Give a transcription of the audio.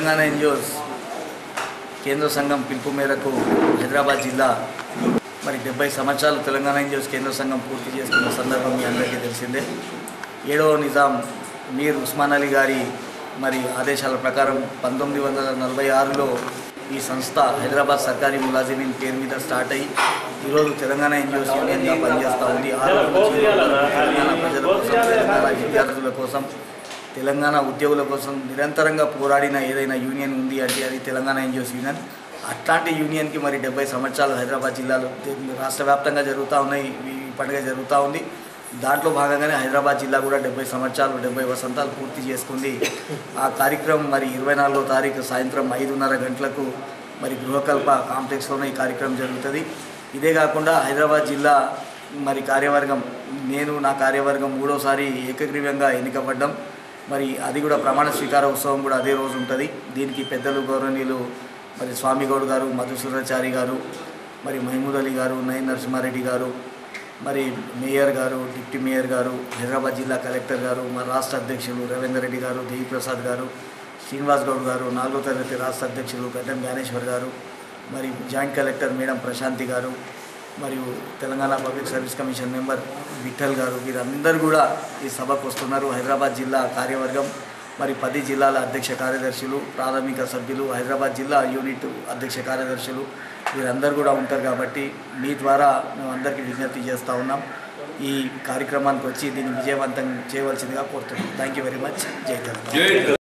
Telangana NGOs కేంద్ర సంఘం పిలుపు మేరకు హైదరాబాద్ జిల్లా మరి డెబ్బై సంవత్సరాలు తెలంగాణ ఎన్జిఓస్ కేంద్ర సంఘం పూర్తి చేసుకున్న సందర్భం మీ అందరికీ తెలిసిందే ఏడవ నిజాం మీర్ ఉస్మాన్ అలీ గారి మరి ఆదేశాల ప్రకారం పంతొమ్మిది వందల నలభై ఆరులో ఈ సంస్థ హైదరాబాద్ సర్కారీ ములాజిమీన్ పేరు మీద స్టార్ట్ అయ్యి ఈరోజు తెలంగాణ ఎన్జిఓస్ యూనియన్గా పనిచేస్తూ ఉంది ఆ రోజు నుంచి ఈ రోజు వరకు తెలంగాణ ప్రజల కోసం తెలంగాణ విద్యార్థుల కోసం తెలంగాణ ఉద్యోగుల కోసం నిరంతరంగా పోరాడిన ఏదైనా యూనియన్ ఉంది అంటే అది తెలంగాణ ఎన్జిఓస్ యూనియన్ అట్లాంటి యూనియన్కి మరి డెబ్బై సంవత్సరాలు హైదరాబాద్ జిల్లాలో రాష్ట్ర వ్యాప్తంగా జరుగుతూ ఉన్నాయి ఈ పండుగ జరుగుతూ ఉంది దాంట్లో భాగంగానే హైదరాబాద్ జిల్లా కూడా డెబ్బై సంవత్సరాలు డెబ్బై వసంతాలు పూర్తి చేసుకుంది ఆ కార్యక్రమం మరి ఇరవై నాలుగో తారీఖు సాయంత్రం ఐదున్నర గంటలకు మరి గృహకల్ప కాంప్లెక్స్లోనే ఈ కార్యక్రమం జరుగుతుంది ఇదే కాకుండా హైదరాబాద్ జిల్లా మరి కార్యవర్గం నేను నా కార్యవర్గం మూడోసారి ఏకగ్రీవంగా ఎన్నికబడ్డం మరి అది కూడా ప్రమాణ స్వీకార ఉత్సవం కూడా అదే రోజు ఉంటుంది దీనికి పెద్దలు గౌరవనీయులు మరి స్వామిగౌడ్ గారు మధుసూరాచారి గారు మరి మహమూద్ అలీ గారు నయన్ నరసింహారెడ్డి గారు మరి మేయర్ గారు డిప్యూటీ మేయర్ గారు హైదరాబాద్ జిల్లా కలెక్టర్ గారు మా రాష్ట్ర అధ్యక్షులు రవీందర్ రెడ్డి గారు దేవి ప్రసాద్ గారు శ్రీనివాస్ గౌడ్ గారు నాలుగో తరగతి రాష్ట్ర అధ్యక్షులు గడ్డం జ్ఞానేశ్వర్ గారు మరి జాయింట్ కలెక్టర్ మేడం ప్రశాంతి గారు మరియు Telangana public service commission member Vithal గారు వీరందరూ కూడా ఈ సభకు వస్తున్నారు హైదరాబాద్ జిల్లా కార్యవర్గం మరి పది జిల్లాల అధ్యక్ష కార్యదర్శులు ప్రాథమిక సభ్యులు హైదరాబాద్ జిల్లా యూనిట్ అధ్యక్ష కార్యదర్శులు వీరందరూ కూడా ఉంటారు కాబట్టి మీ ద్వారా మేము అందరికీ విజ్ఞప్తి చేస్తూ ఉన్నాం ఈ కార్యక్రమానికి వచ్చి దీన్ని విజయవంతం చేయవలసిందిగా కోరుతున్నాం థ్యాంక్ యూ వెరీ మచ్ జై తెలంగాణ